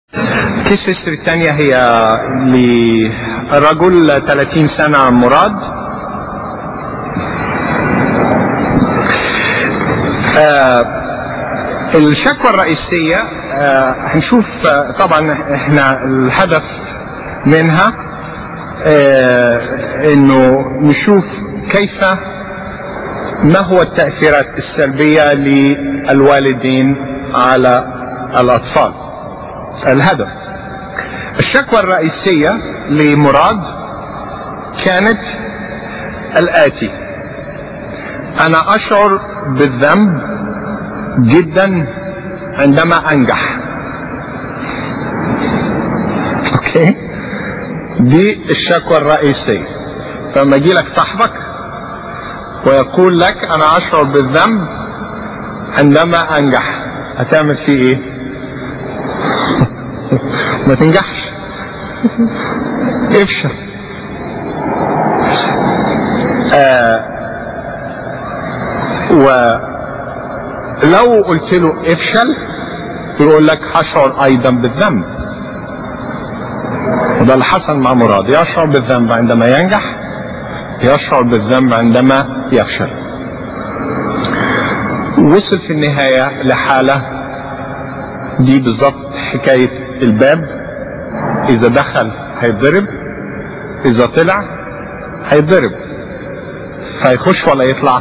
كيس هيستوري الثانية هي لرجل 30 سنة مراد آه الشكوى الرئيسية آه هنشوف آه طبعا احنا الهدف منها آه انه نشوف كيف ما هو التأثيرات السلبية للوالدين على الأطفال الهدف الشكوى الرئيسية لمراد كانت الآتي أنا أشعر بالذنب جدا عندما أنجح أوكي دي الشكوى الرئيسية فلما يجي لك صاحبك ويقول لك أنا أشعر بالذنب عندما أنجح هتعمل فيه إيه؟ ما تنجحش افشل آه ولو قلت له افشل يقول لك هشعر ايضا بالذنب وده اللي حصل مع مراد يشعر بالذنب عندما ينجح يشعر بالذنب عندما يفشل وصل في النهاية لحالة دي بالظبط حكاية الباب إذا دخل هيتضرب إذا طلع هيتضرب هيخش ولا يطلع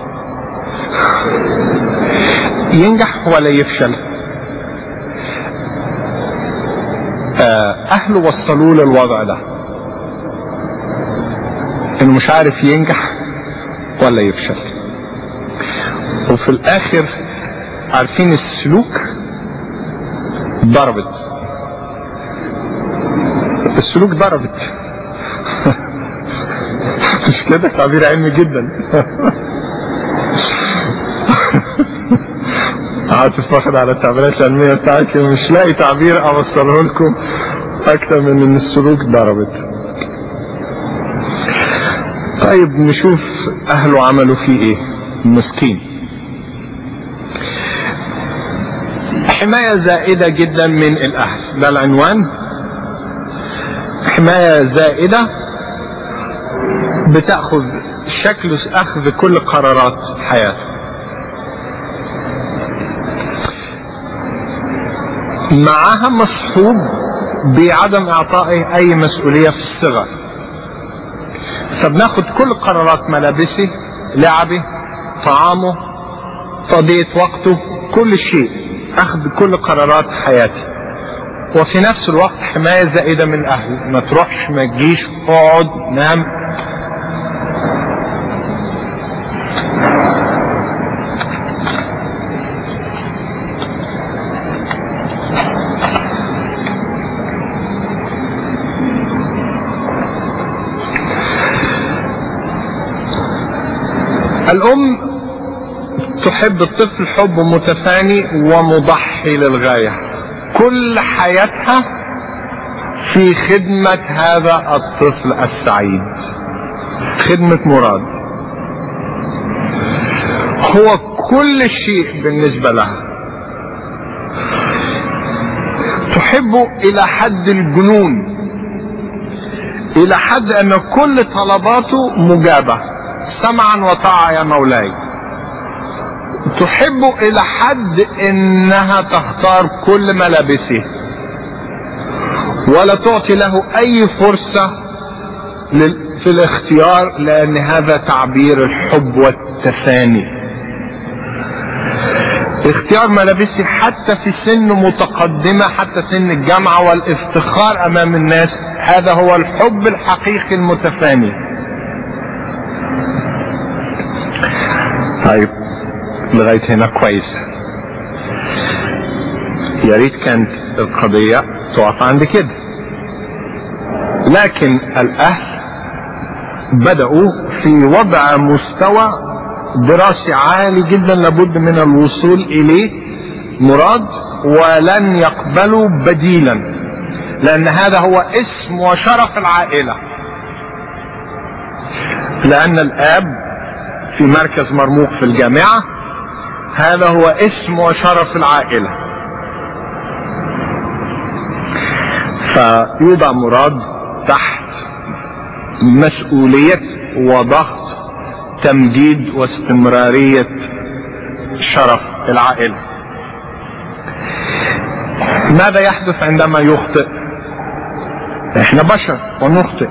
ينجح ولا يفشل أهله وصلوه للوضع ده إنه مش عارف ينجح ولا يفشل وفي الآخر عارفين السلوك ضربت السلوك ضربت مش كده تعبير علمي جدا عاطف واخد على التعبيرات العلمية بتاعتي ومش لاقي تعبير اوصله لكم اكتر من ان السلوك ضربت طيب نشوف اهله عملوا فيه ايه مسكين حماية زائدة جدا من الاهل ده العنوان حماية زائدة بتأخذ شكل أخذ كل قرارات حياته معها مصحوب بعدم إعطائه أي مسؤولية في الصغر فبناخد كل قرارات ملابسه لعبه طعامه تقضية وقته كل شيء أخذ كل قرارات حياتي وفي نفس الوقت حماية زائدة من الأهل ما تروحش ما تجيش اقعد نام الأم تحب الطفل حب متفاني ومضحي للغاية كل حياتها في خدمة هذا الطفل السعيد خدمة مراد هو كل شيء بالنسبة لها تحبه إلى حد الجنون إلى حد أن كل طلباته مجابة سمعا وطاعة يا مولاي تحبه الى حد انها تختار كل ملابسه ولا تعطي له اي فرصة في الاختيار لان هذا تعبير الحب والتفاني اختيار ملابسه حتى في سن متقدمة حتى سن الجامعة والافتخار امام الناس هذا هو الحب الحقيقي المتفاني طيب لغاية هنا كويس يا ريت كانت القضية تقف عند كده لكن الأهل بدأوا في وضع مستوى دراسي عالي جدا لابد من الوصول إليه مراد ولن يقبلوا بديلا لأن هذا هو اسم وشرف العائلة لأن الآب في مركز مرموق في الجامعة هذا هو اسم وشرف العائلة فيوضع مراد تحت مسؤولية وضغط تمديد واستمرارية شرف العائلة ماذا يحدث عندما يخطئ احنا بشر ونخطئ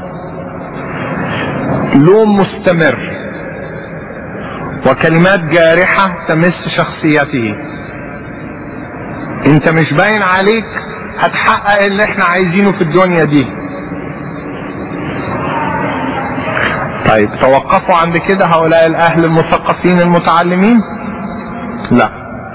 لوم مستمر وكلمات جارحة تمس شخصيته انت مش باين عليك هتحقق اللي احنا عايزينه في الدنيا دي طيب توقفوا عند كده هؤلاء الاهل المثقفين المتعلمين لا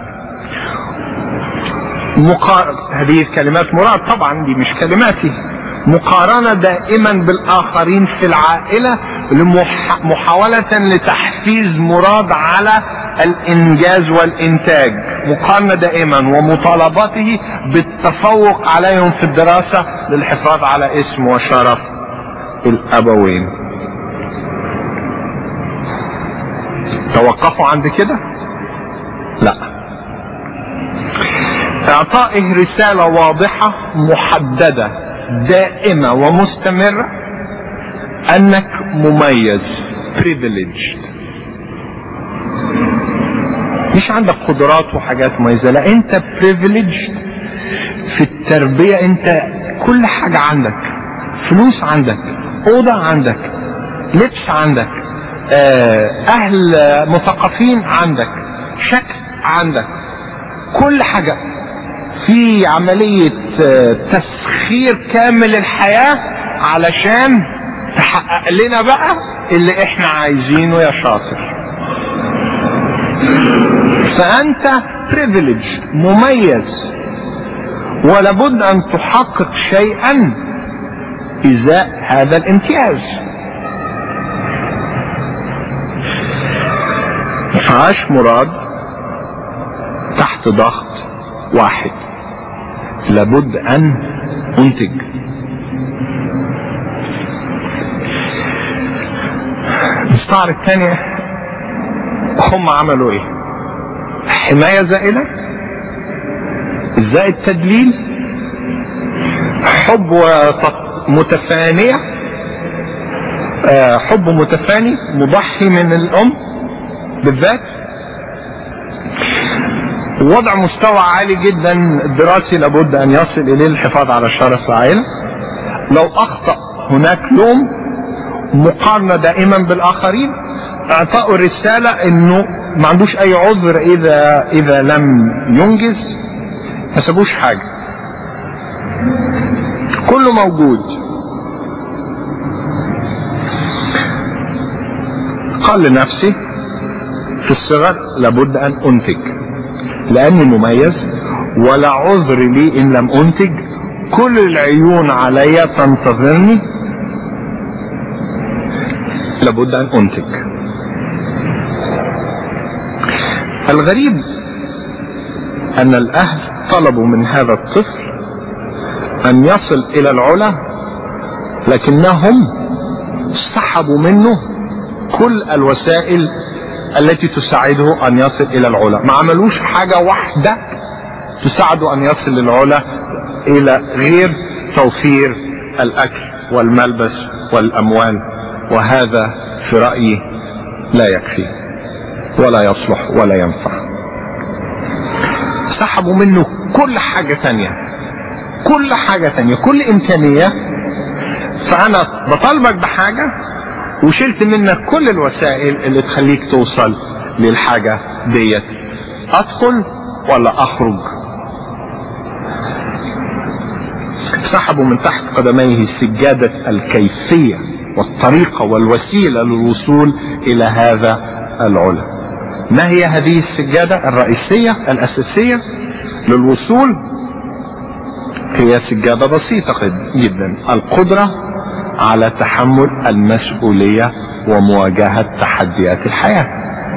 مقار... هذه الكلمات مراد طبعا دي مش كلماتي مقارنة دائما بالآخرين في العائلة لمح... محاولة لتحفيز مراد على الإنجاز والإنتاج مقارنة دائما ومطالبته بالتفوق عليهم في الدراسة للحفاظ على اسم وشرف الأبوين توقفوا عند كده لا اعطائه رسالة واضحة محددة دائمة ومستمرة انك مميز privileged مش عندك قدرات وحاجات مميزة لا انت privileged في التربية انت كل حاجة عندك فلوس عندك اوضة عندك لبس عندك اهل مثقفين عندك شكل عندك كل حاجة في عملية تسخير كامل الحياة علشان تحقق لنا بقى اللي احنا عايزينه يا شاطر فانت بريفليج مميز ولابد ان تحقق شيئا ازاء هذا الامتياز فعاش مراد تحت ضغط واحد لابد ان انتج الستار الثانية هم عملوا ايه حماية زائلة زائد تدليل حب متفانية حب متفاني مضحي من الام بالذات وضع مستوى عالي جدا دراسي لابد ان يصل اليه الحفاظ على شرف العائله لو اخطا هناك لوم مقارنه دائما بالاخرين اعطاء رساله انه ما عندوش اي عذر اذا اذا لم ينجز ما سابوش حاجه كله موجود قال لنفسي في الصغر لابد ان انتج لاني مميز ولا عذر لي ان لم انتج كل العيون علي تنتظرني لابد ان انتج الغريب ان الاهل طلبوا من هذا الطفل ان يصل الى العلا لكنهم سحبوا منه كل الوسائل التي تساعده ان يصل الى العلا ما عملوش حاجة واحدة تساعده ان يصل للعلا الى غير توفير الاكل والملبس والاموال وهذا في رأيي لا يكفي ولا يصلح ولا ينفع سحبوا منه كل حاجة تانية كل حاجة تانية كل امكانية فانا بطالبك بحاجة وشلت منك كل الوسائل اللي تخليك توصل للحاجة ديت ادخل ولا اخرج سحبوا من تحت قدميه سجادة الكيفية والطريقة والوسيلة للوصول الى هذا العلا ما هي هذه السجادة الرئيسية الاساسية للوصول هي سجادة بسيطة جدا القدرة على تحمل المسؤولية ومواجهة تحديات الحياة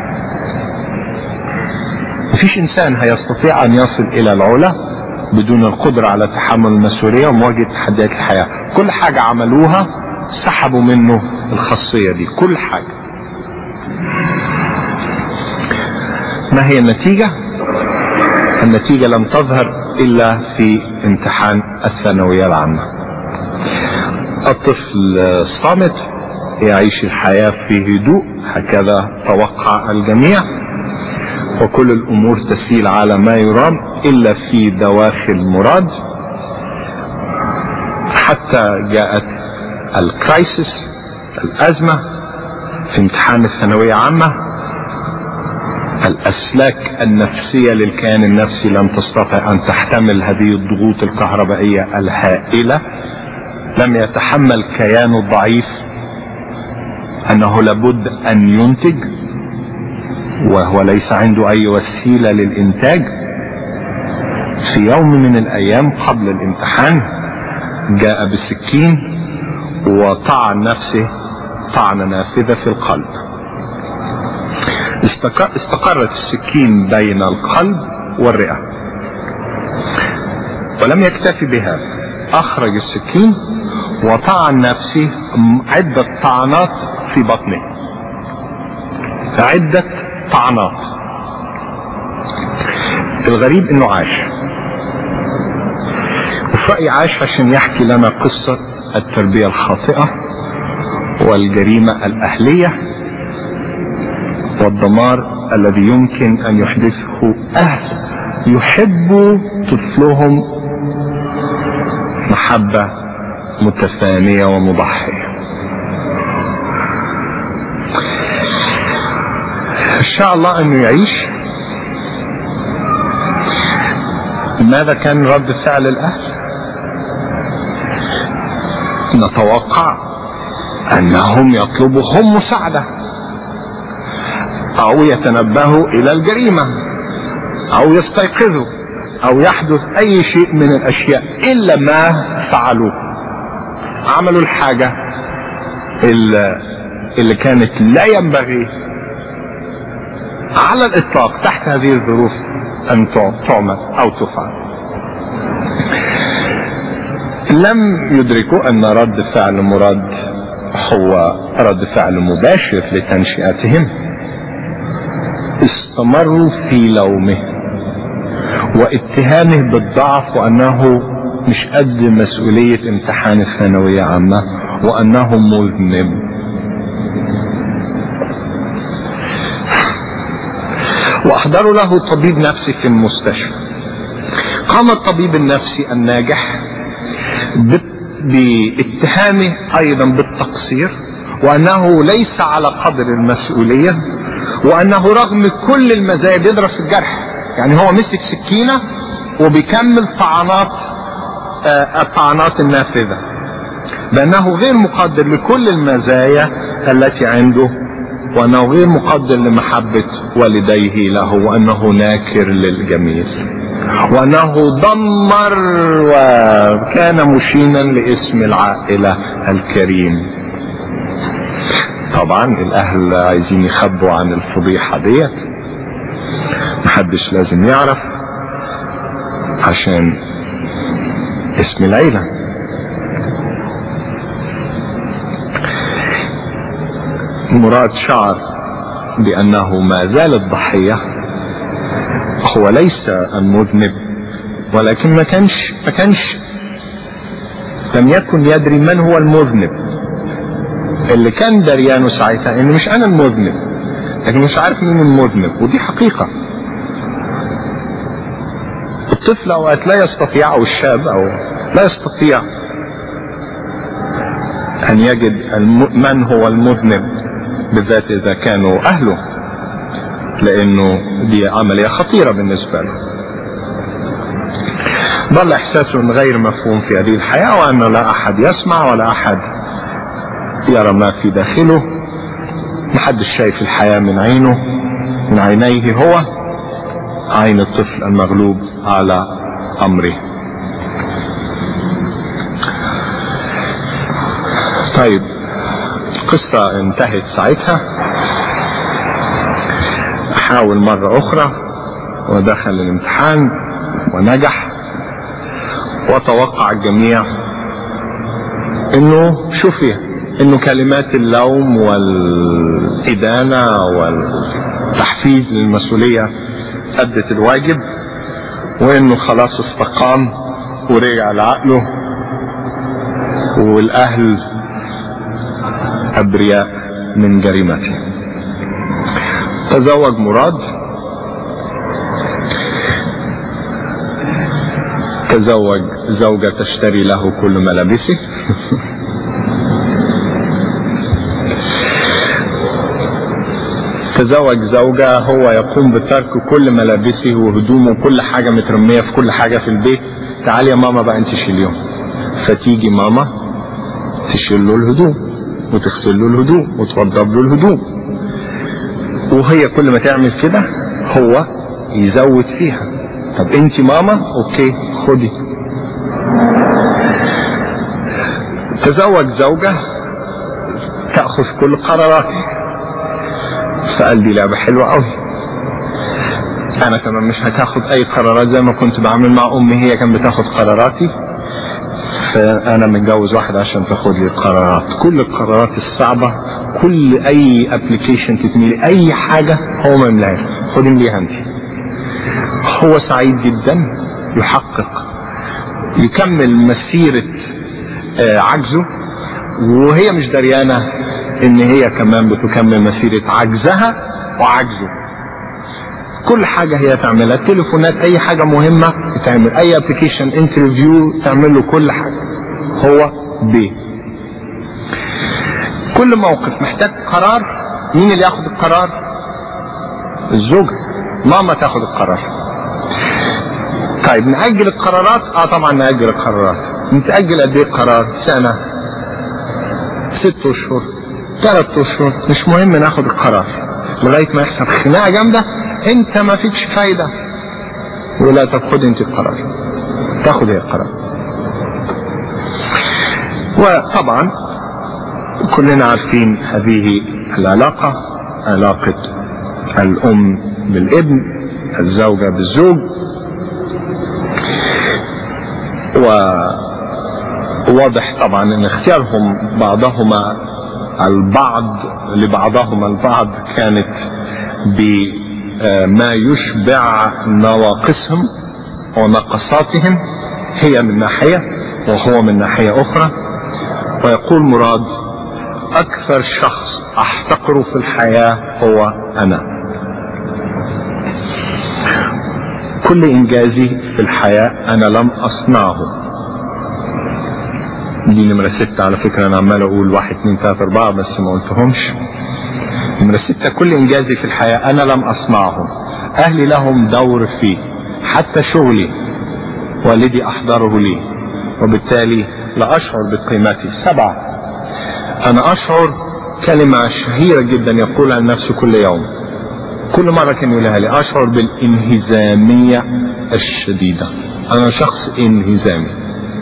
مفيش انسان هيستطيع ان يصل الى العلا بدون القدرة على تحمل المسؤولية ومواجهة تحديات الحياة كل حاجة عملوها سحبوا منه الخاصية دي كل حاجة ما هي النتيجة النتيجة لم تظهر إلا في امتحان الثانوية العامة الطفل الصامت يعيش الحياة في هدوء هكذا توقع الجميع وكل الأمور تسيل على ما يرام إلا في دواخل مراد حتى جاءت الكرايسيس الأزمة في امتحان الثانوية عامة الأسلاك النفسية للكيان النفسي لم تستطع أن تحتمل هذه الضغوط الكهربائية الهائلة لم يتحمل كيانه الضعيف أنه لابد أن ينتج وهو ليس عنده أي وسيلة للإنتاج في يوم من الأيام قبل الامتحان جاء بسكين وطعن نفسه طعنة نافذة في القلب استقرت السكين بين القلب والرئة ولم يكتفي بهذا أخرج السكين وطعن نفسه عدة طعنات في بطنه عدة طعنات الغريب انه عاش وفي رأيي عاش عشان يحكي لنا قصة التربية الخاطئة والجريمة الأهلية والدمار الذي يمكن أن يحدثه أهل يحبوا طفلهم محبة متفانية ومضحية إن شاء الله أنه يعيش ماذا كان رد فعل الأهل نتوقع أنهم يطلبوا هم مساعدة أو يتنبهوا إلى الجريمة أو يستيقظوا أو يحدث أي شيء من الأشياء إلا ما فعلوه عملوا الحاجة اللي, اللي كانت لا ينبغي على الإطلاق تحت هذه الظروف أن تعمل أو تفعل لم يدركوا أن رد فعل مراد هو رد فعل مباشر لتنشئتهم استمروا في لومه واتهامه بالضعف وأنه مش قد مسؤولية امتحان الثانوية عامة وأنه مذنب وأحضروا له طبيب نفسي في المستشفى قام الطبيب النفسي الناجح باتهامه أيضا بالتقصير وأنه ليس على قدر المسؤولية وأنه رغم كل المزايا بيضرب في الجرح يعني هو مسك سكينة وبيكمل طعنات آه الطعنات النافذة بأنه غير مقدر لكل المزايا التي عنده وأنه غير مقدر لمحبة والديه له وأنه ناكر للجميل وأنه دمر وكان مشينا لاسم العائلة الكريم طبعا الأهل عايزين يخبوا عن الفضيحة ديت محدش لازم يعرف عشان اسم العيلة مراد شعر بأنه ما زال الضحية هو ليس المذنب ولكن ما كانش ما كانش لم يكن يدري من هو المذنب اللي كان دريانه ساعتها ان مش انا المذنب لكن مش عارف مين المذنب ودي حقيقة الطفل اوقات لا يستطيع او الشاب او لا يستطيع ان يجد الم... من هو المذنب بالذات اذا كانوا اهله لانه دي عملية خطيرة بالنسبة له ظل احساسه غير مفهوم في هذه الحياة وانه لا احد يسمع ولا احد يرى ما في داخله محدش شايف الحياة من عينه من عينيه هو عين الطفل المغلوب على امره طيب القصة انتهت ساعتها حاول مرة اخرى ودخل الامتحان ونجح وتوقع الجميع انه شفي انه كلمات اللوم والادانة والتحفيز للمسؤولية ادت الواجب وانه خلاص استقام ورجع لعقله والاهل ابرياء من جريمته تزوج مراد تزوج زوجة تشتري له كل ملابسه تزوج زوجة هو يقوم بترك كل ملابسه وهدومه وكل حاجة مترمية في كل حاجة في البيت تعال يا ماما بقى انت شيليهم فتيجي ماما تشيل له الهدوم وتغسل له الهدوم وتوضب له الهدوم وهي كل ما تعمل كده هو يزود فيها طب انت ماما اوكي خدي تزوج زوجة تأخذ كل قراراتي فقال دي لعبة حلوة قوي انا كمان مش هتاخد اي قرارات زي ما كنت بعمل مع امي هي كانت بتاخد قراراتي فانا متجوز واحدة عشان تاخد لي القرارات كل القرارات الصعبة كل اي ابلكيشن تتميلي اي حاجة هو ما يملاهاش خد امليها انت هو سعيد جدا يحقق يكمل مسيرة عجزه وهي مش دريانة ان هي كمان بتكمل مسيرة عجزها وعجزه كل حاجة هي تعملها تليفونات اي حاجة مهمة تعمل اي ابلكيشن انترفيو تعمل له كل حاجة هو ب كل موقف محتاج قرار مين اللي ياخد القرار الزوجة ماما تاخد القرار طيب نأجل القرارات اه طبعا نأجل القرارات نتأجل قد ايه القرار سنة ست اشهر ثلاث اشهر مش مهم ناخد القرار لغاية ما يحصل خناقة جامدة انت ما فيكش فايدة ولا طب خد انت القرار تاخد هي القرار وطبعا كلنا عارفين هذه العلاقة علاقة الام بالابن الزوجة بالزوج وواضح طبعا ان اختيارهم بعضهما البعض لبعضهما البعض كانت بما يشبع نواقصهم ونقصاتهم هي من ناحية وهو من ناحية أخرى ويقول مراد أكثر شخص أحتقره في الحياة هو أنا كل إنجازي في الحياة أنا لم أصنعه دي نمرة ستة على فكرة أنا عمال أقول واحد اتنين تلاتة أربعة بس ما قلتهمش نمرة ستة كل إنجازي في الحياة أنا لم أصنعه أهلي لهم دور فيه حتى شغلي والدي أحضره لي وبالتالي لا أشعر بقيمتي سبعة أنا أشعر كلمة شهيرة جدا يقولها النفس كل يوم كل مرة كان يقولها لي أشعر بالانهزامية الشديدة أنا شخص انهزامي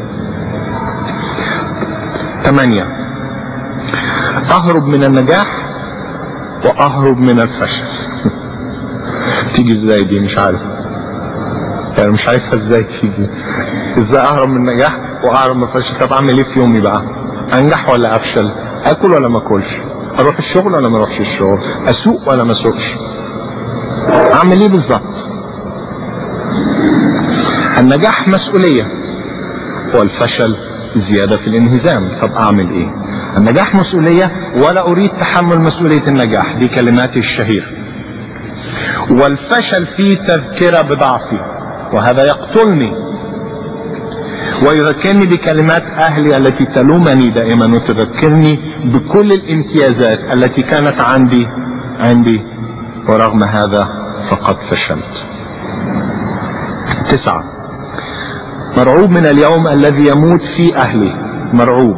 ثمانية أهرب من النجاح وأهرب من الفشل تيجي ازاي دي مش عارف يعني مش عارفها ازاي تيجي ازاي اهرب من النجاح واهرب من الفشل طب اعمل ايه في يومي بقى انجح ولا افشل اكل ولا ما اكلش اروح الشغل ولا ما اروحش الشغل اسوق ولا ما اسوقش اعمل ايه بالظبط النجاح مسؤوليه والفشل زياده في الانهزام طب اعمل ايه النجاح مسؤوليه ولا اريد تحمل مسؤوليه النجاح دي كلماتي الشهيره والفشل فيه تذكره بضعفي وهذا يقتلني ويذكرني بكلمات اهلي التي تلومني دائما وتذكرني بكل الامتيازات التي كانت عندي عندي ورغم هذا فقد فشلت تسعة مرعوب من اليوم الذي يموت فيه اهلي مرعوب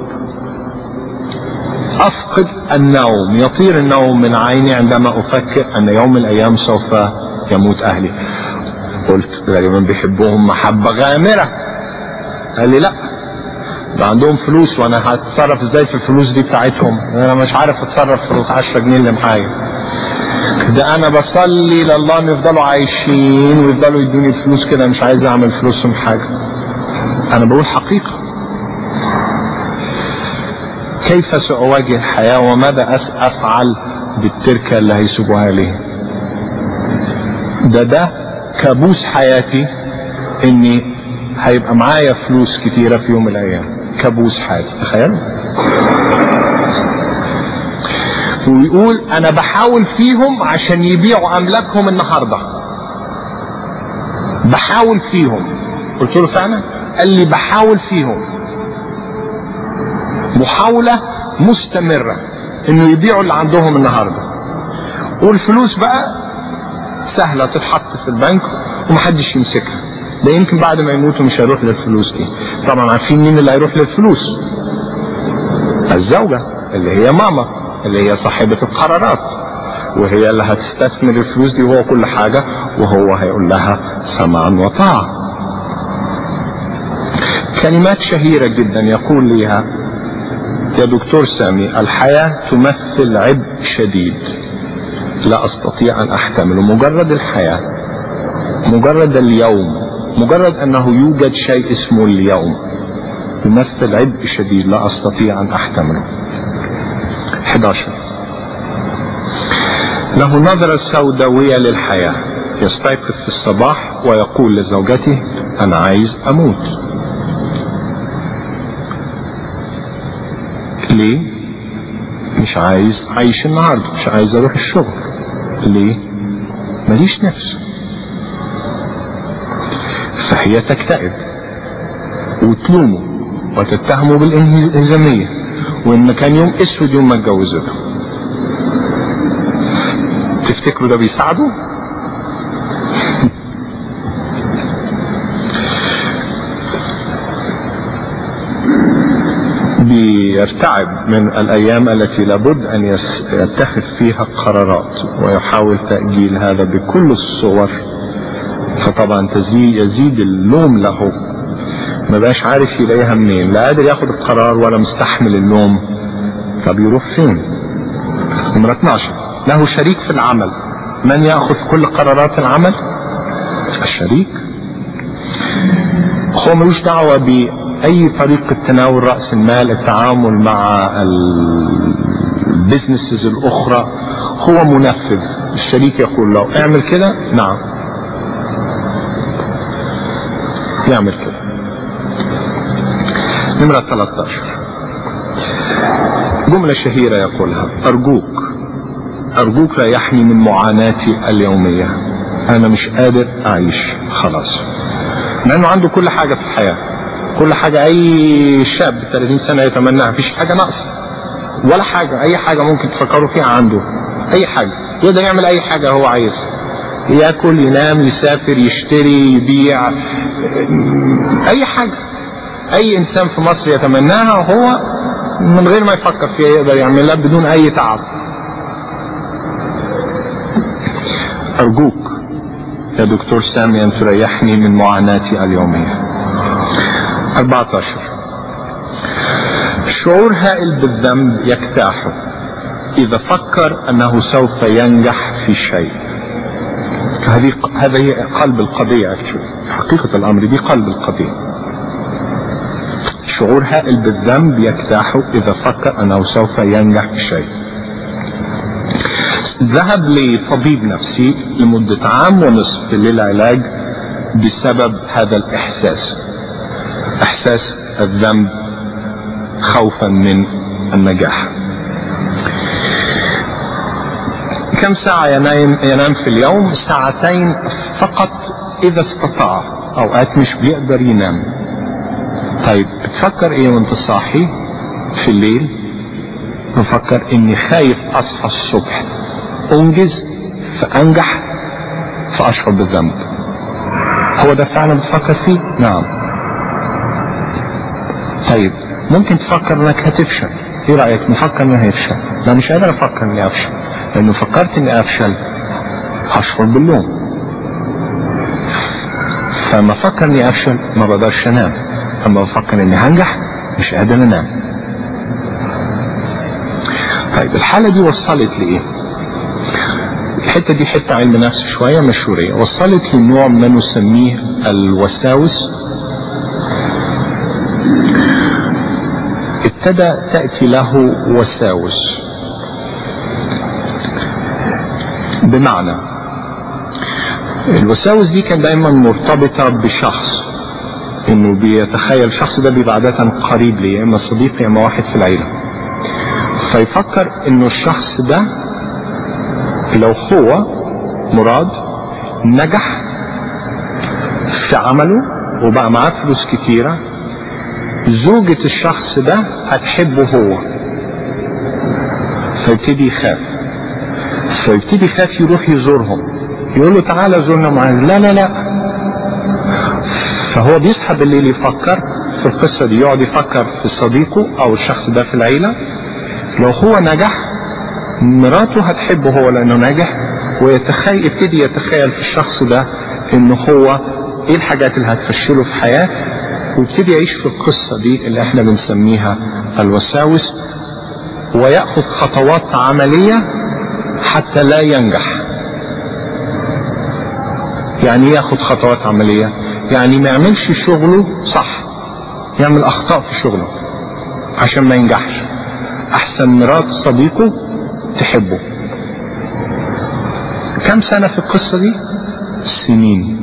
افقد النوم يطير النوم من عيني عندما افكر ان يوم من الايام سوف يموت اهلي قلت غالبا بيحبوهم محبة غامرة قال لي لا ده عندهم فلوس وانا هتصرف ازاي في الفلوس دي بتاعتهم انا مش عارف اتصرف في ال 10 جنيه اللي معايا ده انا بصلي لله ان يفضلوا عايشين ويفضلوا يدوني الفلوس كده مش عايز اعمل فلوسهم حاجه انا بقول حقيقه كيف سأواجه الحياة وماذا أفعل بالتركة اللي هيسيبوها لي ده ده كابوس حياتي اني هيبقى معايا فلوس كتيرة في يوم من الايام كابوس حالي تخيل ويقول انا بحاول فيهم عشان يبيعوا املاكهم النهارده بحاول فيهم قلت له فعلا قال لي بحاول فيهم محاولة مستمرة انه يبيعوا اللي عندهم النهاردة والفلوس بقى سهلة تتحط في البنك ومحدش يمسكها ده يمكن بعد ما يموتوا مش هيروح للفلوس دي طبعا عارفين مين اللي هيروح للفلوس الزوجة اللي هي ماما اللي هي صاحبة القرارات وهي اللي هتستثمر الفلوس دي وهو كل حاجة وهو هيقول لها سمعا وطاعة كلمات شهيرة جدا يقول ليها يا دكتور سامي الحياة تمثل عبء شديد لا أستطيع أن أحتمله مجرد الحياة مجرد اليوم مجرد أنه يوجد شيء اسمه اليوم يمثل عبء شديد لا أستطيع أن أحتمله 11 له نظرة سوداوية للحياة يستيقظ في الصباح ويقول لزوجته أنا عايز أموت ليه؟ مش عايز أعيش النهاردة مش عايز أروح الشغل ليه؟ ماليش نفس فهي تكتئب وتلومه وتتهمه بالانهزامية وإن كان يوم أسود يوم ما اتجوزته تفتكروا ده بيساعده؟ بيرتعب من الأيام التي لابد أن يتخذ فيها قرارات ويحاول تأجيل هذا بكل الصور فطبعا تزيد يزيد اللوم له ما بقاش عارف يلاقيها منين لا قادر ياخد القرار ولا مستحمل اللوم طب يروح فين نمرة 12 له شريك في العمل من يأخذ كل قرارات العمل الشريك هو ملوش دعوة بأي طريقة تناول رأس المال التعامل مع البزنسز الأخرى هو منفذ الشريك يقول له اعمل كده نعم يعمل كده نمرة 13 جملة شهيرة يقولها أرجوك أرجوك ريحني من معاناتي اليومية أنا مش قادر أعيش خلاص لأنه عنده كل حاجة في الحياة كل حاجة أي شاب 30 سنة يتمناها مفيش حاجة ناقصة ولا حاجة أي حاجة ممكن تفكروا فيها عنده أي حاجة يقدر يعمل أي حاجة هو عايزها ياكل ينام يسافر يشتري يبيع أي حاجة أي إنسان في مصر يتمناها وهو من غير ما يفكر فيها يقدر يعملها بدون أي تعب أرجوك يا دكتور سامي أن تريحني من معاناتي اليومية 14 شعور هائل بالذنب يجتاحه إذا فكر أنه سوف ينجح في شيء هذه هذه قلب القضية حقيقة الأمر دي قلب القضية شعور هائل بالذنب يجتاحه إذا فكر أنه سوف ينجح في شيء ذهب لطبيب نفسي لمدة عام ونصف للعلاج بسبب هذا الإحساس إحساس الذنب خوفا من النجاح كم ساعة ينام, ينام في اليوم ساعتين فقط إذا استطاع أوقات مش بيقدر ينام طيب بتفكر إيه وأنت صاحي في الليل بفكر إني خايف أصحى الصبح أنجز فأنجح فأشعر بالذنب هو ده فعلا بتفكر فيه؟ نعم طيب ممكن تفكر انك هتفشل ايه رأيك نفكر انه هيفشل لا مش قادر افكر اني افشل لانه فكرت اني افشل هشعر باللوم فلما افكر اني افشل ما بقدرش انام اما بفكر اني هنجح مش قادر انام طيب الحالة دي وصلت لايه الحتة دي حتة علم نفس شوية مشهورية وصلت لنوع ما نسميه الوساوس ابتدى تأتي له وساوس بمعنى الوساوس دي كان دايما مرتبطة بشخص انه بيتخيل الشخص ده بيبقى عادة قريب ليه يا اما صديق يا اما واحد في العيلة فيفكر انه الشخص ده لو هو مراد نجح في عمله وبقى معاه فلوس كتيرة زوجة الشخص ده هتحبه هو فيبتدي يخاف فيبتدي يخاف يروح يزورهم يقول له تعالى زورنا معاذ لا لا لا فهو بيصحى بالليل يفكر في القصة دي يقعد يفكر في صديقه او الشخص ده في العيلة لو هو نجح مراته هتحبه هو لانه نجح ويتخيل يبتدي يتخيل في الشخص ده انه هو ايه الحاجات اللي هتفشله في حياته ويبتدي يعيش في القصة دي اللي احنا بنسميها الوساوس ويأخذ خطوات عملية حتى لا ينجح يعني ياخد خطوات عملية يعني ما يعملش شغله صح يعمل اخطاء في شغله عشان ما ينجحش احسن مرات صديقه تحبه كم سنة في القصة دي سنين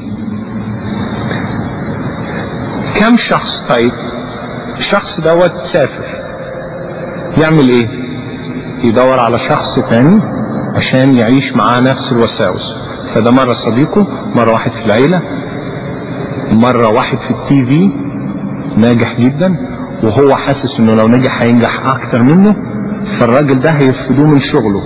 كم شخص طيب الشخص دوت سافر يعمل ايه يدور على شخص تاني عشان يعيش معاه نفس الوساوس فده مرة صديقه مرة واحد في العيلة مرة واحد في التي في ناجح جدا وهو حاسس انه لو نجح هينجح اكتر منه فالراجل ده هيرفضوه من شغله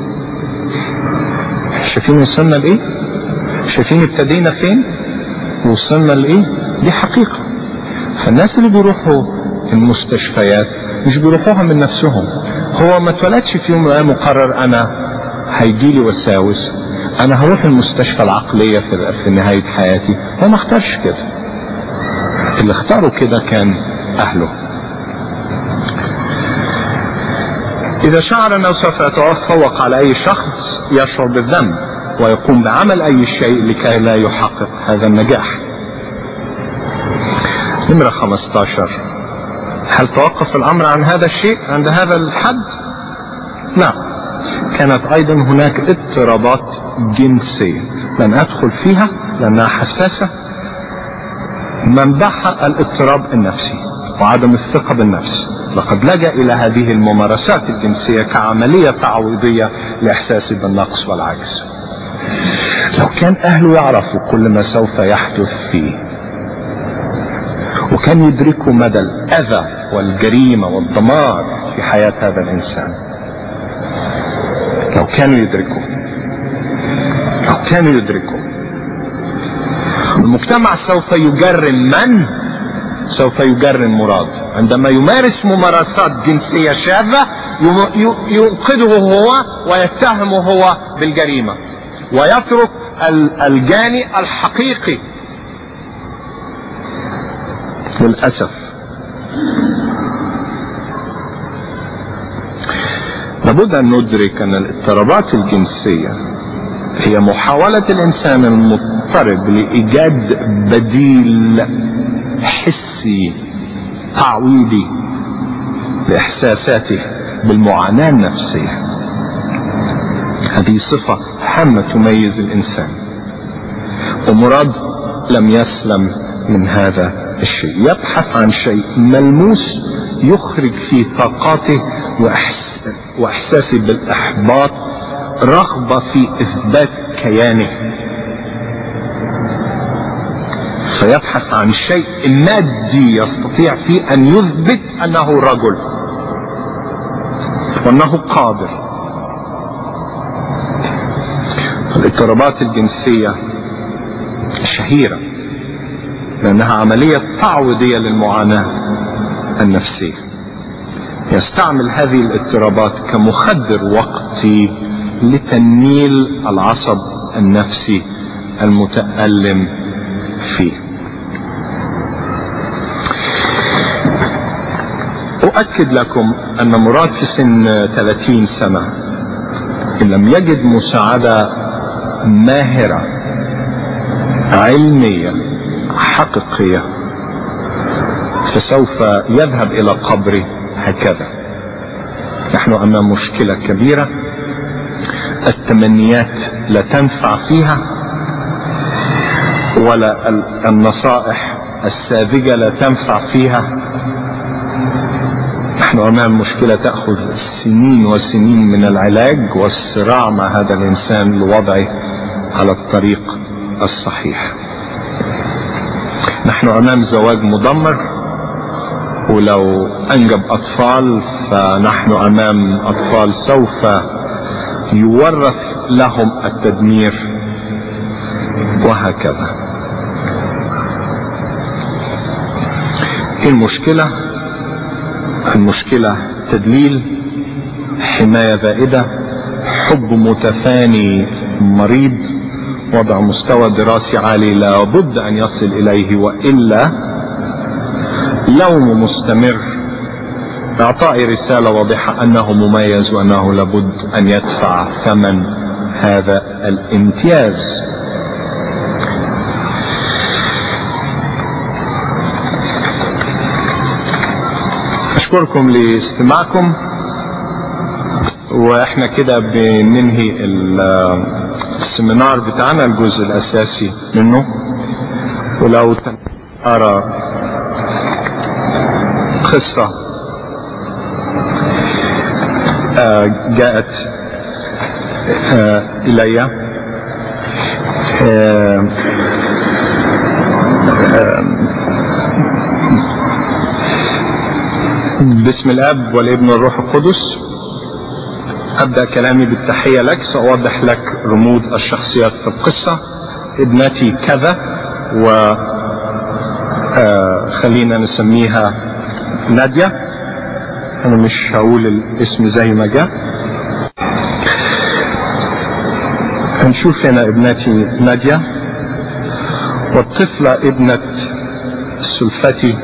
شايفين وصلنا لايه شايفين ابتدينا فين وصلنا لايه دي حقيقة فالناس اللي بيروحوا المستشفيات مش بيروحوها من نفسهم هو ما اتولدش في يوم من الايام مقرر انا هيجيلي وساوس انا هروح المستشفى العقلية في, في نهاية حياتي هو ما اختارش كده اللي اختاروا كده كان اهله اذا شعر انه سوف يتفوق على اي شخص يشعر بالذنب ويقوم بعمل اي شيء لكي لا يحقق هذا النجاح نمرة 15 هل توقف الامر عن هذا الشيء عند هذا الحد لا كانت ايضا هناك اضطرابات جنسية لن ادخل فيها لانها حساسة منبعها الاضطراب النفسي وعدم الثقة بالنفس لقد لجأ الى هذه الممارسات الجنسية كعملية تعويضية لاحساسه بالنقص والعجز لو كان اهله يعرفوا كل ما سوف يحدث فيه وكان يدركوا مدى الاذى والجريمة والدمار في حياة هذا الانسان لو كانوا يدركوا لو كانوا يدركوا المجتمع سوف يجرم من سوف يجرم مراد عندما يمارس ممارسات جنسية شاذة ينقذه هو ويتهمه هو بالجريمة ويترك الجاني الحقيقي للأسف لابد أن ندرك أن الاضطرابات الجنسية هي محاولة الإنسان المضطرب لإيجاد بديل حسي تعويضي لإحساساته بالمعاناة النفسية هذه صفة هامة تميز الإنسان ومراد لم يسلم من هذا الشيء يبحث عن شيء ملموس يخرج فيه طاقاته وإحساسه بالإحباط رغبة في إثبات كيانه فيبحث عن الشيء المادي يستطيع فيه أن يثبت أنه رجل وأنه قادر الاضطرابات الجنسية شهيرة لأنها عملية تعويضية للمعاناة النفسية يستعمل هذه الاضطرابات كمخدر وقتي لتنميل العصب النفسي المتألم فيه أؤكد لكم أن مراد في سن 30 سنة إن لم يجد مساعدة ماهرة علمية حقيقية فسوف يذهب إلى قبره هكذا نحن أمام مشكلة كبيرة التمنيات لا تنفع فيها ولا النصائح الساذجة لا تنفع فيها نحن أمام مشكلة تأخذ سنين وسنين من العلاج والصراع مع هذا الإنسان لوضعه على الطريق الصحيح نحن أمام زواج مدمر ولو أنجب أطفال فنحن أمام أطفال سوف يورث لهم التدمير وهكذا المشكلة المشكلة تدليل حماية زائدة حب متفاني مريض وضع مستوى دراسي عالي لابد أن يصل إليه وإلا لوم مستمر إعطاء رسالة واضحة أنه مميز وأنه لابد أن يدفع ثمن هذا الامتياز أشكركم لاستماعكم وإحنا كده بننهي السمينار بتاعنا الجزء الأساسي منه ولو أرى قصة جاءت إلي باسم الاب والابن والروح القدس ابدا كلامي بالتحيه لك ساوضح لك رموز الشخصيات في القصه ابنتي كذا و آه خلينا نسميها ناديه انا مش هقول الاسم زي ما جاء هنشوف هنا ابنتي ناديه والطفله ابنه سلفتي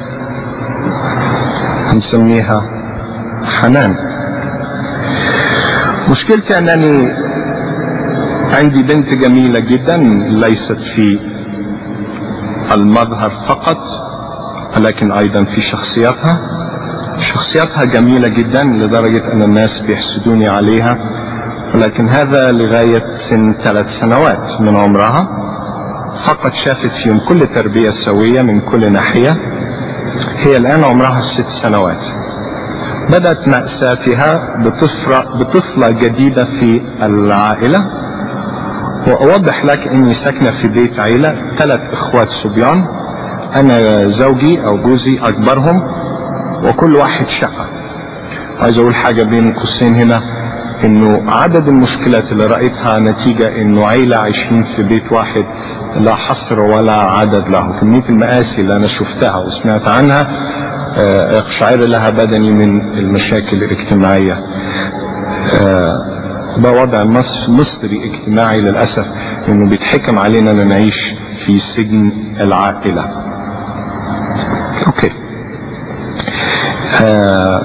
نسميها حنان مشكلتي انني عندي بنت جميلة جدا ليست في المظهر فقط ولكن ايضا في شخصيتها شخصيتها جميلة جدا لدرجة ان الناس بيحسدوني عليها ولكن هذا لغاية سن ثلاث سنوات من عمرها فقط شافت فيهم كل تربية سوية من كل ناحية هي الآن عمرها ست سنوات بدأت مأساتها بطفلة, بطفلة جديدة في العائلة وأوضح لك أني ساكنة في بيت عيلة ثلاث إخوات صبيان أنا زوجي أو جوزي أكبرهم وكل واحد شقة عايز أقول حاجة بين قوسين هنا إنه عدد المشكلات اللي رأيتها نتيجة إنه عيلة عايشين في بيت واحد لا حصر ولا عدد له كمية المآسي اللي أنا شفتها وسمعت عنها يقشعر لها بدني من المشاكل الاجتماعية ده وضع مصري اجتماعي للأسف إنه بيتحكم علينا أن نعيش في سجن العائلة أوكي آه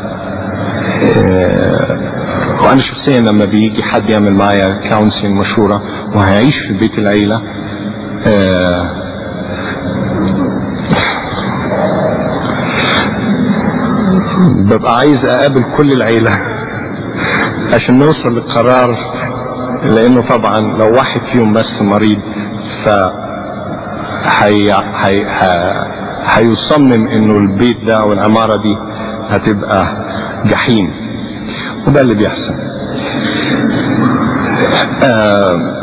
آه وأنا شخصيا لما بيجي حد يعمل معايا كونسلنج مشهورة وهيعيش في بيت العيلة آه ببقى عايز اقابل كل العيلة عشان نوصل لقرار لانه طبعا لو واحد فيهم بس مريض ف هي هي هيصمم انه البيت ده او العمارة دي هتبقى جحيم وده اللي بيحصل آه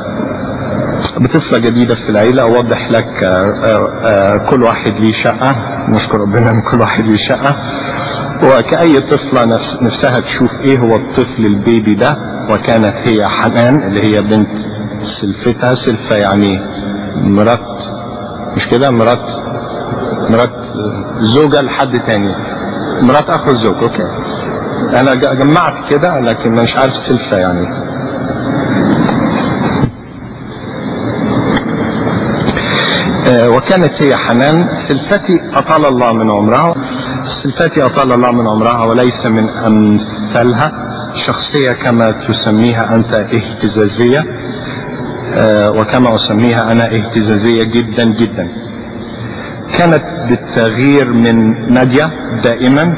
بطفلة جديدة في العيلة أوضح لك آآ آآ كل واحد ليه شقة نشكر ربنا إن كل واحد ليه شقة وكأي طفلة نفس نفسها تشوف إيه هو الطفل البيبي ده وكانت هي حنان اللي هي بنت سلفتها سلفة يعني مرات مش كده مرات مرات زوجة لحد تاني مرات أخو الزوج أوكي أنا جمعت كده لكن مش عارف سلفة يعني وكانت هي حنان سلفتي أطال الله من عمرها سلفتي أطال الله من عمرها وليس من أمثالها شخصية كما تسميها أنت اهتزازية وكما أسميها أنا اهتزازية جدا جدا كانت بالتغيير من نادية دائما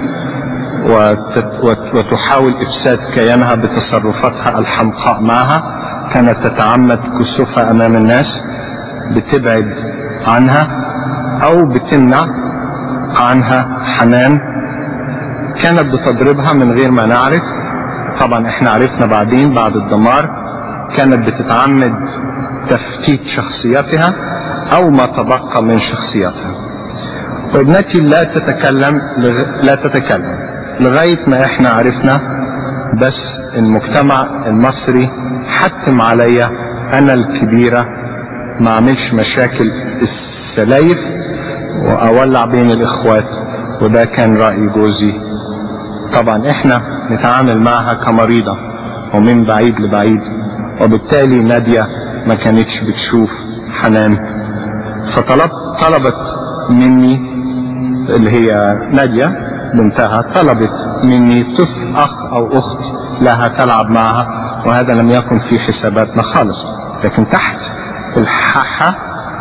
وتحاول إفساد كيانها بتصرفاتها الحمقاء معها كانت تتعمد كسوفها أمام الناس بتبعد عنها او بتمنع عنها حنان كانت بتضربها من غير ما نعرف طبعا احنا عرفنا بعدين بعد الدمار كانت بتتعمد تفتيت شخصيتها او ما تبقى من شخصيتها وابنتي لا تتكلم لغ... لا تتكلم لغاية ما احنا عرفنا بس المجتمع المصري حتم عليا انا الكبيرة ما اعملش مشاكل السلايف واولع بين الاخوات وده كان رأي جوزي طبعا احنا نتعامل معها كمريضة ومن بعيد لبعيد وبالتالي نادية ما كانتش بتشوف حنان فطلبت طلبت مني اللي هي نادية بنتها طلبت مني طفل اخ او اخت لها تلعب معها وهذا لم يكن في حساباتنا خالص لكن تحت الحاحة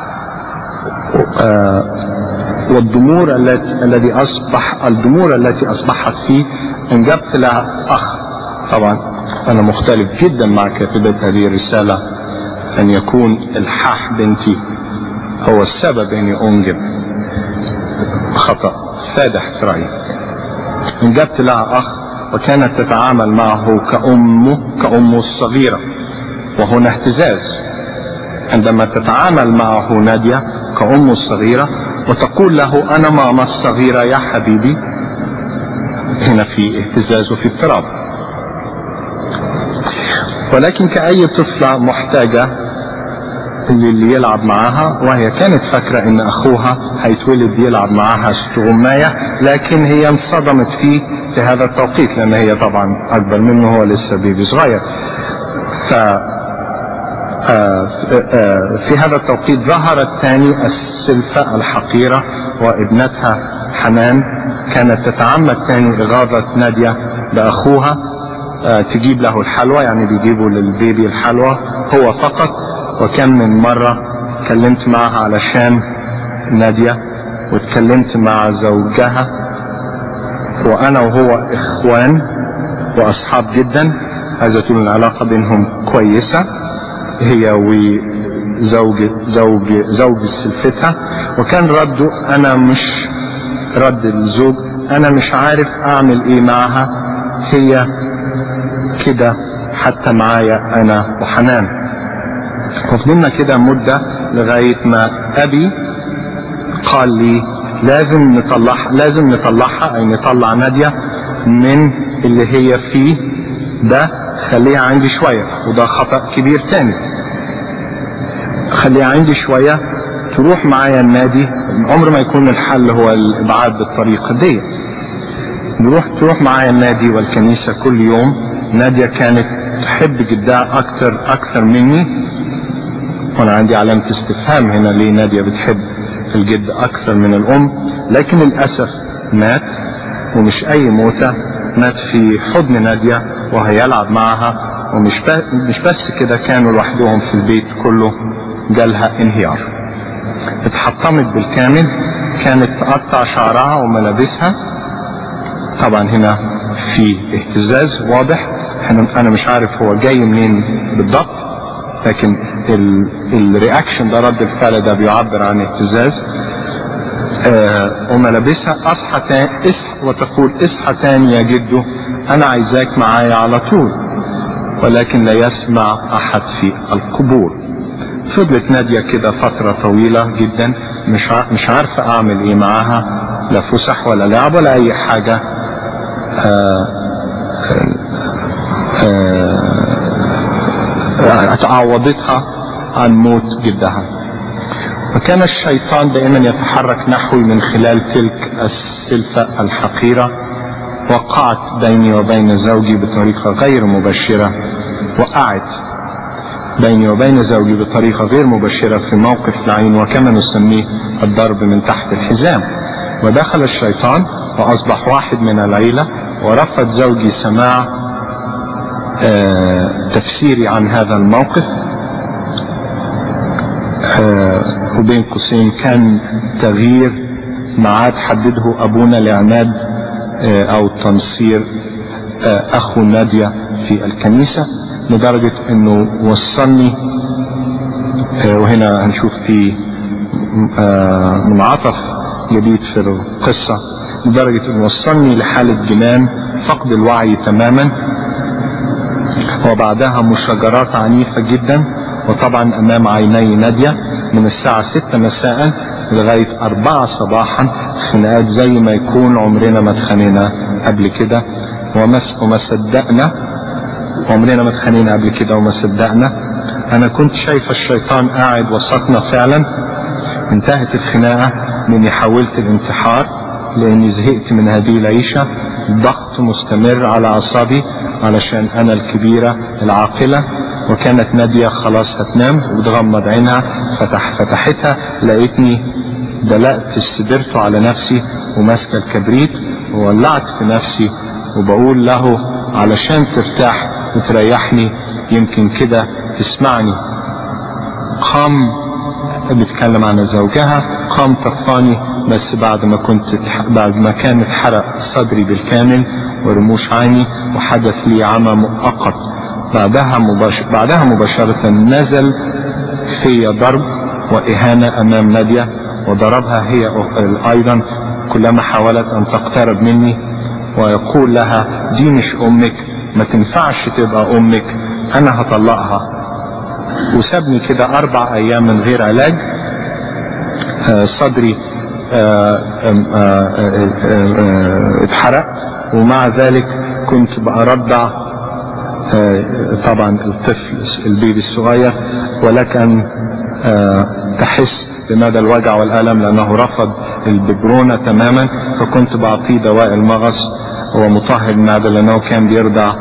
والضمور التي الذي اصبح الضمور التي اصبحت فيه انجبت لها اخ طبعا انا مختلف جدا مع كاتبة هذه الرسالة ان يكون الحاح بنتي هو السبب اني انجب خطأ فادح في رأيي انجبت لها اخ وكانت تتعامل معه كأمه كأمه الصغيرة وهنا اهتزاز عندما تتعامل معه نادية كأمه الصغيرة وتقول له أنا ماما الصغيرة يا حبيبي هنا في اهتزاز وفي اضطراب ولكن كأي طفلة محتاجة اللي يلعب معاها وهي كانت فاكرة ان اخوها هيتولد يلعب معاها استغماية لكن هي انصدمت فيه في هذا التوقيت لان هي طبعا اكبر منه هو لسه بيبي صغير ف في هذا التوقيت ظهرت ثاني السلفة الحقيرة وابنتها حنان كانت تتعمد ثاني إغاظة نادية بأخوها تجيب له الحلوى يعني بيجيبوا للبيبي الحلوى هو فقط وكم من مرة اتكلمت معها علشان نادية واتكلمت مع زوجها وأنا وهو إخوان وأصحاب جدا عايزة تقول العلاقة بينهم كويسة هي وزوج زوج زوج سلفتها وكان رده أنا مش رد الزوج أنا مش عارف أعمل إيه معها هي كده حتى معايا أنا وحنان وفضلنا كده مدة لغاية ما أبي قال لي لازم نطلع لازم نطلعها أي نطلع نادية من اللي هي فيه ده خليها عندي شوية وده خطأ كبير تاني خليها عندي شوية تروح معايا النادي عمر ما يكون الحل هو الإبعاد بالطريقة دي نروح تروح معايا النادي والكنيسة كل يوم نادية كانت تحب جدها أكتر أكثر مني وانا عندي علامة استفهام هنا ليه نادية بتحب الجد اكثر من الام لكن للاسف مات ومش اي موتة مات في حضن نادية وهيلعب معها ومش مش بس كده كانوا لوحدهم في البيت كله جالها انهيار اتحطمت بالكامل كانت تقطع شعرها وملابسها طبعا هنا في اهتزاز واضح انا مش عارف هو جاي منين بالضبط لكن الرياكشن ده رد الفعل ده بيعبر عن اهتزاز آه وملابسها اصحى تاني اصحى وتقول اصحى تاني يا جدو انا عايزاك معايا على طول ولكن لا يسمع احد في القبور فضلت نادية كده فترة طويلة جدا مش مش عارفة اعمل ايه معاها لا فسح ولا لعب ولا اي حاجة آه آه تعوضتها عن موت جدها وكان الشيطان دائما يتحرك نحوي من خلال تلك السلفة الحقيرة وقعت بيني وبين زوجي بطريقة غير مبشرة وقعت بيني وبين زوجي بطريقة غير مبشرة في موقف لعين وكما نسميه الضرب من تحت الحزام ودخل الشيطان وأصبح واحد من العيلة ورفض زوجي سماع آه تفسيري عن هذا الموقف آه وبين قوسين كان تغيير ميعاد حدده ابونا لعماد آه او تنصير اخو نادية في الكنيسة لدرجة انه وصلني وهنا هنشوف في منعطف جديد في القصة لدرجة انه وصلني لحالة جنان فقد الوعي تماما وبعدها مشاجرات عنيفة جدا وطبعا امام عيني نادية من الساعة ستة مساء لغاية أربعة صباحا خناقات زي ما يكون عمرنا ما اتخانينا قبل كده وما صدقنا عمرنا ما اتخانينا قبل كده وما صدقنا أنا كنت شايف الشيطان قاعد وسطنا فعلا انتهت الخناقة مني حاولت الانتحار لأني زهقت من هذه العيشة ضغط مستمر على أعصابي علشان أنا الكبيرة العاقلة وكانت نادية خلاص هتنام وبتغمض عينها فتح فتحتها لقيتني دلقت استدرت على نفسي وماسكة الكبريت وولعت في نفسي وبقول له علشان ترتاح وتريحني يمكن كده تسمعني قام بتكلم عن زوجها قام طفاني بس بعد ما كنت بعد ما كان اتحرق صدري بالكامل ورموش عيني وحدث لي عمى مؤقت بعدها مباشر بعدها مباشرة نزل في ضرب وإهانة أمام نادية وضربها هي أيضا كلما حاولت أن تقترب مني ويقول لها دي مش أمك ما تنفعش تبقى أمك أنا هطلقها وسابني كده أربع أيام من غير علاج آه صدري اتحرق ومع ذلك كنت برضع طبعا الطفل البيبي الصغير ولك ان تحس بمدى الوجع والالم لانه رفض الببرونه تماما فكنت بعطيه دواء المغص ومطهر المعده لانه كان بيرضع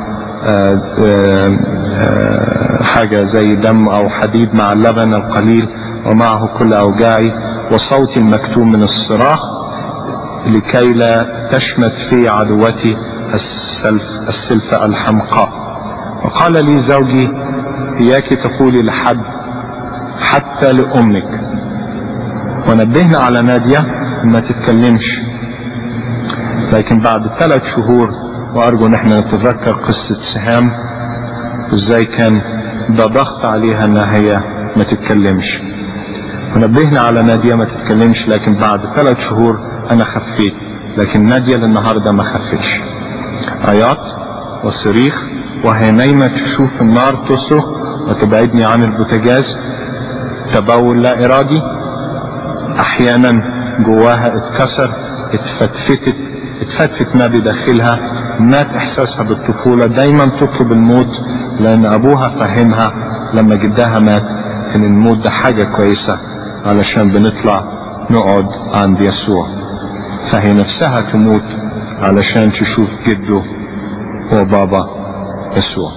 حاجه زي دم او حديد مع اللبن القليل ومعه كل اوجاعي وصوتي المكتوم من الصراخ لكي لا تشمت في عدوتي السلف السلفة الحمقاء وقال لي زوجي إياك تقولي لحد حتى لأمك ونبهنا على نادية ما تتكلمش لكن بعد ثلاث شهور وأرجو أن احنا نتذكر قصة سهام ازاي كان ده ضغط عليها انها هي ما تتكلمش ونبهنا على نادية ما تتكلمش لكن بعد ثلاث شهور انا خفيت لكن نادية للنهاردة ما خفتش عياط وصريخ وهي نايمة تشوف النار تصرخ وتبعدني عن البوتاجاز تبول لا ارادي احيانا جواها اتكسر اتفتفتت اتفتفت ما بداخلها مات احساسها بالطفولة دايما تطلب الموت لان ابوها فهمها لما جدها مات ان الموت ده حاجة كويسة علشان بنطلع نقعد عند يسوع فهي نفسها تموت علشان تشوف جده وبابا يسوع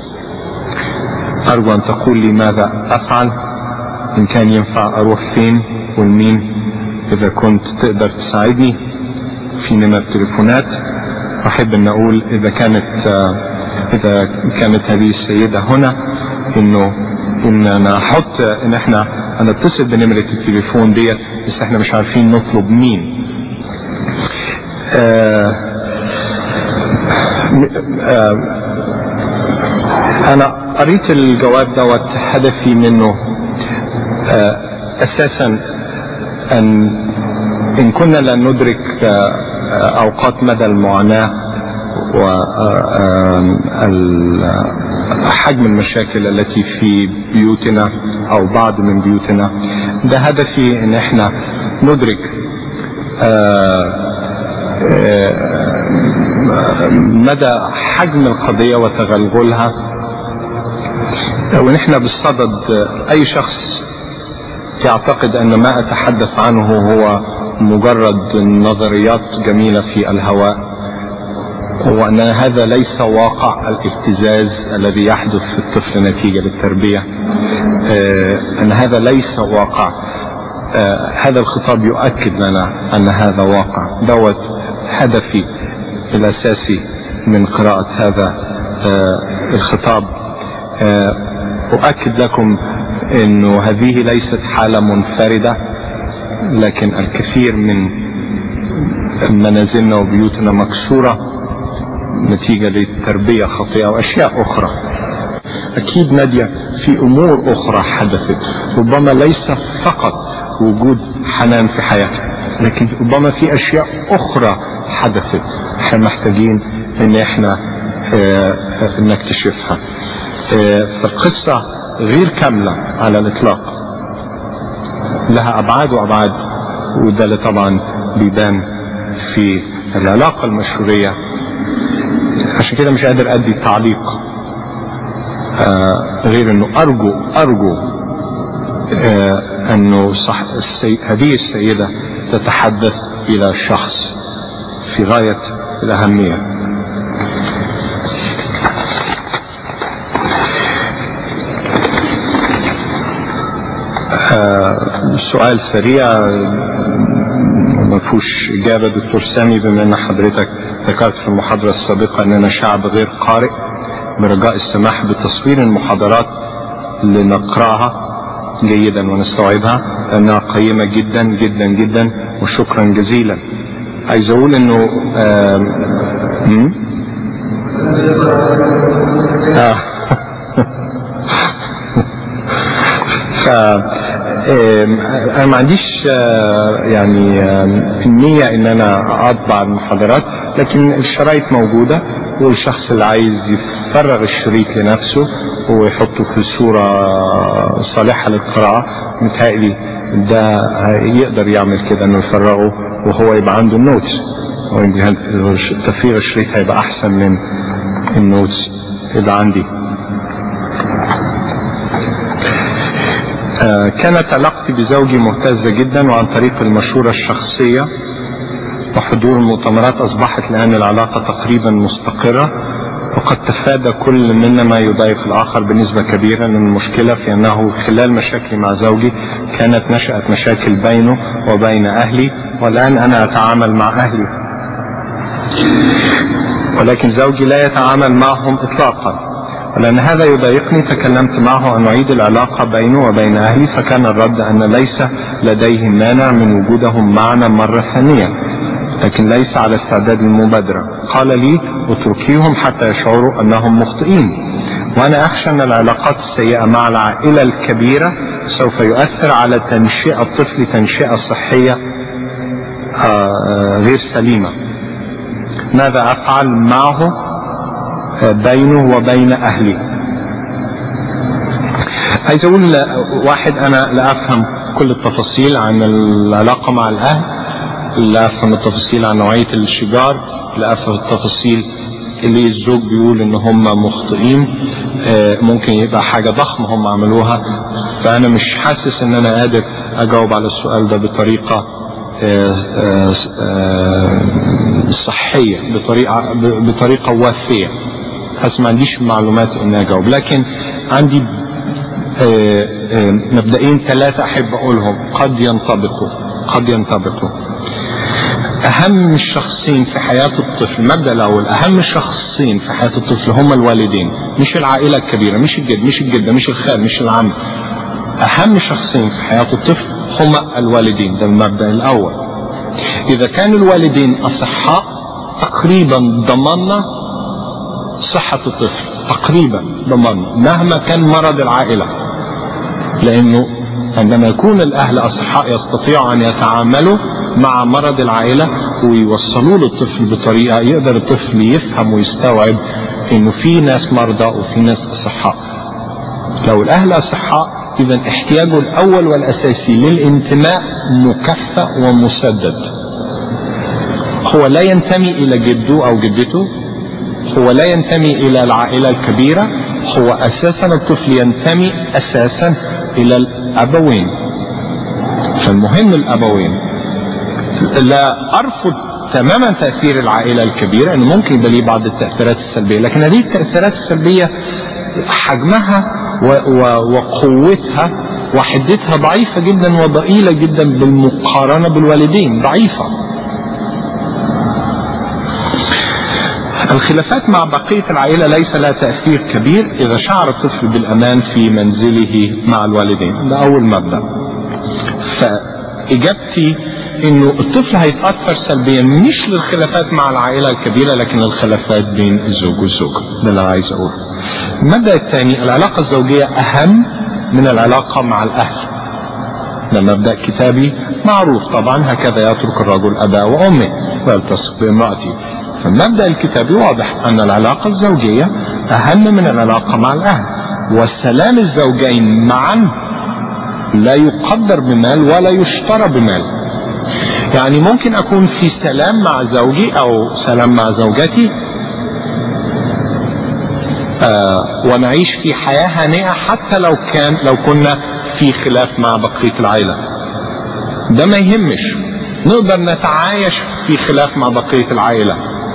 أرجو أن تقول لي ماذا أفعل إن كان ينفع أروح فين والمين إذا كنت تقدر تساعدني في نمر تليفونات أحب أن أقول إذا كانت إذا كانت هذه السيدة هنا إنه إن أنا أحط إن إحنا هنتصل بنمرة التليفون ديت بس إحنا مش عارفين نطلب مين آه آه أنا قريت الجواب دوت هدفي منه آه أساسا أن إن كنا لا ندرك أوقات مدى المعاناة وحجم المشاكل التي في بيوتنا أو بعض من بيوتنا ده هدفي إن إحنا ندرك مدى حجم القضية وتغلغلها ونحن بالصدد أي شخص يعتقد أن ما أتحدث عنه هو مجرد نظريات جميلة في الهواء وأن هذا ليس واقع الاهتزاز الذي يحدث في الطفل نتيجة للتربية أن هذا ليس واقع هذا الخطاب يؤكد لنا أن هذا واقع دوت هدفي الأساسي من قراءة هذا الخطاب أؤكد لكم أنه هذه ليست حالة منفردة لكن الكثير من منازلنا وبيوتنا مكسورة نتيجة لتربية خاطئة وأشياء أخرى اكيد ناديه في امور اخرى حدثت ربما ليس فقط وجود حنان في حياتها لكن ربما في اشياء اخرى حدثت احنا محتاجين ان احنا اه نكتشفها اه فالقصة غير كاملة على الاطلاق لها ابعاد وابعاد وده اللي طبعا بيبان في العلاقة المشهورية عشان كده مش قادر ادي تعليق اه غير انه ارجو ارجو انه صح السي... هذه السيدة تتحدث الى شخص في غاية الاهمية سؤال سريع ما فيهوش اجابه دكتور سامي بما ان حضرتك ذكرت في المحاضره السابقه اننا شعب غير قارئ برجاء السماح بتصوير المحاضرات لنقراها جيدا ونستوعبها لانها قيمه جدا جدا جدا وشكرا جزيلا عايز اقول انه آه آه ف انا ما عنديش يعني النية ان انا اطبع المحاضرات لكن الشرايط موجودة والشخص اللي عايز يفرغ الشريط لنفسه ويحطه في صورة صالحة للقراءة متهيألي ده يقدر يعمل كده انه يفرغه وهو يبقى عنده النوتس تفريغ الشريط هيبقى احسن من النوتس اللي عندي كانت علاقتي بزوجي مهتزة جدا وعن طريق المشورة الشخصية وحضور المؤتمرات أصبحت الآن العلاقة تقريبا مستقرة وقد تفادى كل منا ما يضايق الآخر بنسبة كبيرة من المشكلة في أنه خلال مشاكلي مع زوجي كانت نشأت مشاكل بينه وبين أهلي والآن أنا أتعامل مع أهلي ولكن زوجي لا يتعامل معهم إطلاقا ولأن هذا يضايقني تكلمت معه أن نعيد العلاقة بينه وبين أهلي فكان الرد أن ليس لديهم مانع من وجودهم معنا مرة ثانية لكن ليس على استعداد المبادرة قال لي اتركيهم حتى يشعروا أنهم مخطئين وأنا أخشى أن العلاقات السيئة مع العائلة الكبيرة سوف يؤثر على تنشئة الطفل تنشئة صحية غير سليمة ماذا أفعل معه بينه وبين أهلي عايز أقول واحد أنا لا أفهم كل التفاصيل عن العلاقة مع الأهل لا أفهم التفاصيل عن نوعية الشجار لا أفهم التفاصيل اللي الزوج بيقول ان هم مخطئين ممكن يبقى حاجة ضخمة هم عملوها فأنا مش حاسس ان أنا قادر أجاوب على السؤال ده بطريقة صحية بطريقة بطريقة وافية حاسس ما عنديش معلومات اني اجاوب لكن عندي مبدئين ثلاثة احب اقولهم قد ينطبقوا قد ينطبقوا اهم الشخصين في حياة الطفل المبدأ الاول اهم الشخصين في حياة الطفل هم الوالدين مش العائلة الكبيرة مش الجد مش الجدة مش الخال مش العم اهم شخصين في حياة الطفل هما الوالدين ده المبدأ الاول اذا كان الوالدين اصحاء تقريبا ضمننا صحة الطفل تقريبا ضمننا مهما كان مرض العائلة لانه عندما يكون الاهل اصحاء يستطيعوا ان يتعاملوا مع مرض العائلة ويوصلوا للطفل بطريقة يقدر الطفل يفهم ويستوعب انه في ناس مرضى وفي ناس اصحاء لو الاهل اصحاء اذا احتياجه الاول والاساسي للانتماء مكفأ ومسدد هو لا ينتمي الى جده او جدته هو لا ينتمي الى العائلة الكبيرة هو اساسا الطفل ينتمي اساسا الى الابوين فالمهم الابوين لا ارفض تماما تاثير العائله الكبيره انه ممكن يبقى ليه بعض التاثيرات السلبيه لكن هذه التاثيرات السلبيه حجمها و و وقوتها وحدتها ضعيفه جدا وضئيله جدا بالمقارنه بالوالدين ضعيفه الخلافات مع بقية العائلة ليس لها تأثير كبير إذا شعر الطفل بالأمان في منزله مع الوالدين ده أول مبدأ فإجابتي انه الطفل هيتاثر سلبيا مش للخلافات مع العائله الكبيره لكن للخلافات بين الزوج والزوجه ده اللي انا عايز اقوله المبدا الثاني العلاقه الزوجيه اهم من العلاقه مع الاهل ده مبدا كتابي معروف طبعا هكذا يترك الرجل اباه وامه ويلتصق بامراته فالمبدا الكتابي واضح ان العلاقه الزوجيه اهم من العلاقه مع الاهل وسلام الزوجين معا لا يقدر بمال ولا يشترى بمال يعني ممكن اكون في سلام مع زوجي او سلام مع زوجتي آه ونعيش في حياة هانئة حتى لو كان لو كنا في خلاف مع بقية العائلة ده ما يهمش نقدر نتعايش في خلاف مع بقية العائلة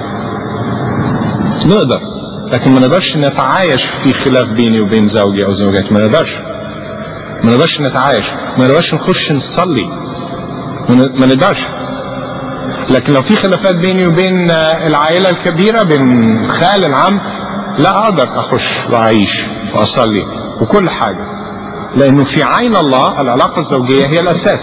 نقدر لكن ما نقدرش نتعايش في خلاف بيني وبين زوجي او زوجتي ما نقدرش ما نقدرش نتعايش ما نقدرش نخش نصلي ما نقدرش لكن لو في خلافات بيني وبين العائله الكبيره بين خال العم لا اقدر اخش واعيش واصلي وكل حاجه لانه في عين الله العلاقه الزوجيه هي الاساس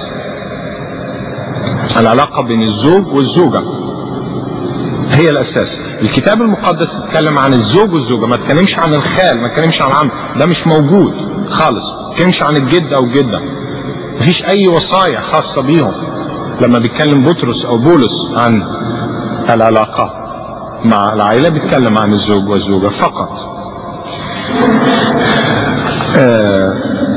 العلاقه بين الزوج والزوجه هي الاساس الكتاب المقدس اتكلم عن الزوج والزوجه ما اتكلمش عن الخال ما اتكلمش عن العم ده مش موجود خالص ما اتكلمش عن الجد او الجده مفيش اي وصايا خاصه بيهم لما بيتكلم بطرس او بولس عن العلاقه مع العائله بيتكلم عن الزوج والزوجه فقط آه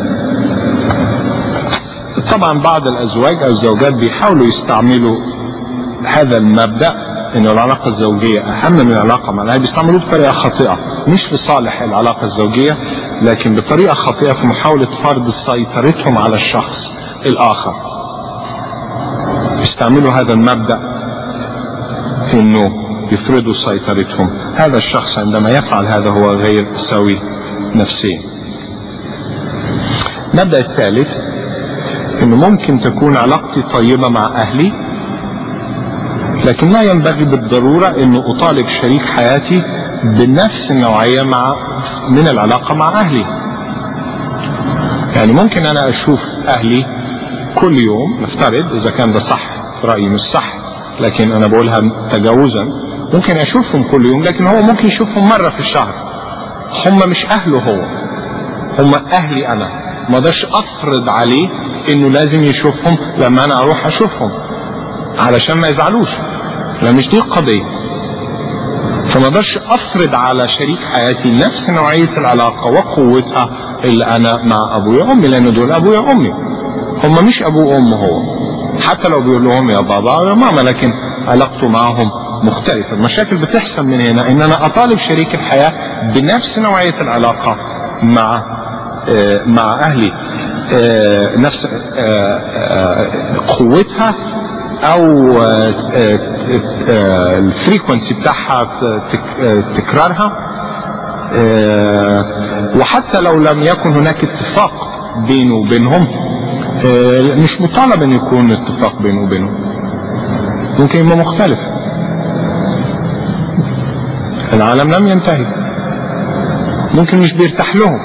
طبعا بعض الازواج او الزوجات بيحاولوا يستعملوا هذا المبدا ان العلاقه الزوجيه اهم من العلاقه مع الاهل بيستعملوه بطريقه خاطئه مش لصالح العلاقه الزوجيه لكن بطريقه خاطئه في محاوله فرض سيطرتهم على الشخص الاخر يستعملوا هذا المبدا في انه يفرضوا سيطرتهم هذا الشخص عندما يفعل هذا هو غير سوي نفسيا المبدا الثالث انه ممكن تكون علاقتي طيبه مع اهلي لكن لا ينبغي بالضرورة أنه أطالب شريك حياتي بنفس النوعية مع من العلاقة مع أهلي يعني ممكن أنا أشوف أهلي كل يوم نفترض إذا كان ده صح في رأيي مش صح لكن أنا بقولها تجاوزا ممكن أشوفهم كل يوم لكن هو ممكن يشوفهم مرة في الشهر هم مش أهله هو هم أهلي أنا ما اقدرش أفرض عليه إنه لازم يشوفهم لما أنا أروح أشوفهم علشان ما يزعلوش لا مش دي القضية فما اقدرش افرض على شريك حياتي نفس نوعية العلاقة وقوتها اللي انا مع ابويا وامي لان دول ابويا وامي هم مش ابو وام هو حتى لو بيقول لهم يا بابا او يا ماما لكن علاقته معهم مختلفة المشاكل بتحصل من هنا ان انا اطالب شريك الحياة بنفس نوعية العلاقة مع آه مع اهلي آه نفس آه قوتها او الفريكونسي بتاعها تكرارها وحتى لو لم يكن هناك اتفاق بينه وبينهم مش مطالب ان يكون اتفاق بينه وبينهم ممكن يبقى مختلف العالم لم ينتهي ممكن مش بيرتاح لهم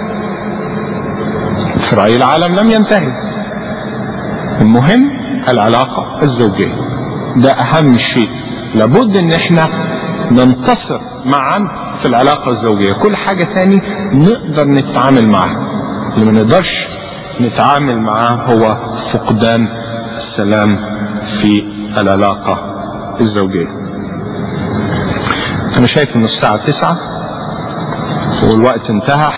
في رأي العالم لم ينتهي المهم العلاقة الزوجية ده أهم شيء لابد إن إحنا ننتصر معا في العلاقة الزوجية كل حاجة تاني نقدر نتعامل معها اللي ما نقدرش نتعامل معاه هو فقدان السلام في العلاقة الزوجية أنا شايف إن الساعة تسعة والوقت انتهى